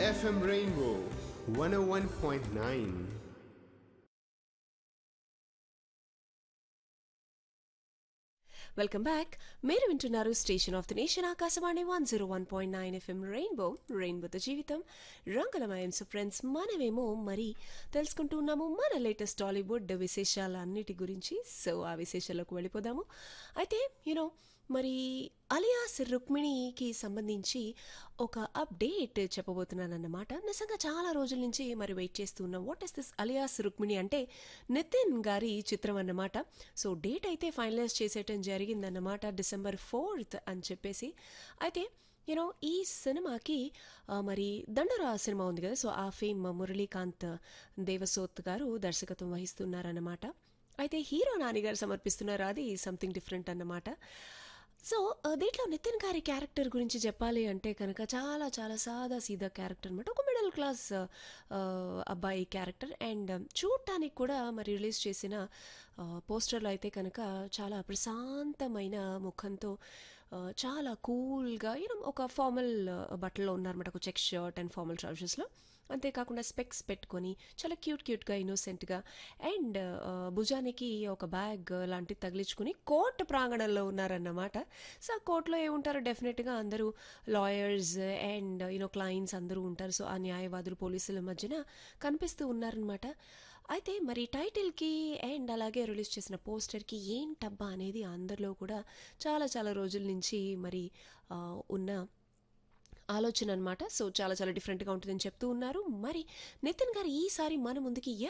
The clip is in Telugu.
FM Rainbow 101.9. వెల్కమ్ బ్యాక్ మీరు వింటున్నారు station of the nation Akashvani one zero one point nine FM rainbow రెయిన్బోతో జీవితం రంగులమయం సో ఫ్రెండ్స్ మనమేమో మరి తెలుసుకుంటూ ఉన్నాము మన లేటెస్ట్ టాలీవుడ్ విశేషాలన్నిటి గురించి సో ఆ విశేషాలకు వెళ్ళిపోదాము అయితే యూనో మరి అలియాస్ రుక్మిణికి సంబంధించి ఒక అప్డేట్ చెప్పబోతున్నానన్నమాట నిజంగా చాలా రోజుల నుంచి మరి వెయిట్ చేస్తూ ఉన్నాం what is this alias Rukmini అంటే నితిన్ గారి చిత్రం అన్నమాట సో డేట్ అయితే ఫైనలైజ్ చేసేయటం జరిగిందన్నమాట డిసెంబర్ ఫోర్త్ అని చెప్పేసి అయితే యూనో ఈ సినిమాకి ఆ, మరి దండరా సినిమా ఉంది కదా సో ఆ ఫేమ్ మురళీకాంత్ దేవసోత్ గారు దర్శకత్వం వహిస్తున్నారన్నమాట అయితే హీరో నాని గారు సమర్పిస్తున్నారు అది సంథింగ్ డిఫరెంట్ అన్నమాట సో ఆ, దీంట్లో నితిన్ గారి క్యారెక్టర్ గురించి చెప్పాలి అంటే కనుక చాలా చాలా సాదా సీదా క్యారెక్టర్ అనమాట ఒక మిడిల్ క్లాస్ ఆ, అబ్బాయి క్యారెక్టర్ అండ్ చూడటానికి కూడా మరి రిలీజ్ చేసిన ఆ, పోస్టర్లో అయితే కనుక చాలా ప్రశాంతమైన ముఖంతో ఆ, చాలా కూల్గా యూనో ఒక ఫార్మల్ బట్టల్లో ఉన్నారన్నమాట ఒక చెక్ షర్ట్ అండ్ ఫార్మల్ ట్రౌజర్స్లో అంతేకాకుండా స్పెక్స్ పెట్టుకొని చాలా క్యూట్ క్యూట్గా ఇన్నోసెంట్గా అండ్ భుజానికి ఒక బ్యాగ్ లాంటిది తగిలించుకుని కోర్టు ప్రాంగణంలో ఉన్నారన్నమాట సో ఆ కోర్టులో ఏముంటారో డెఫినెట్గా అందరూ లాయర్స్ అండ్ యూనో క్లయింట్స్ అందరూ ఉంటారు సో ఆ న్యాయవాదులు పోలీసుల మధ్యన కనిపిస్తూ ఉన్నారనమాట అయితే మరి టైటిల్కి అండ్ అలాగే రిలీజ్ చేసిన పోస్టర్కి ఏంటబ్బా అనేది అందరిలో కూడా చాలా చాలా రోజుల నుంచి మరి ఆ, ఉన్న ఆలోచన అనమాట సో చాలా చాలా డిఫరెంట్గా ఉంటుందని చెప్తూ ఉన్నారు మరి నితిన్ గారు ఈసారి మన ముందుకి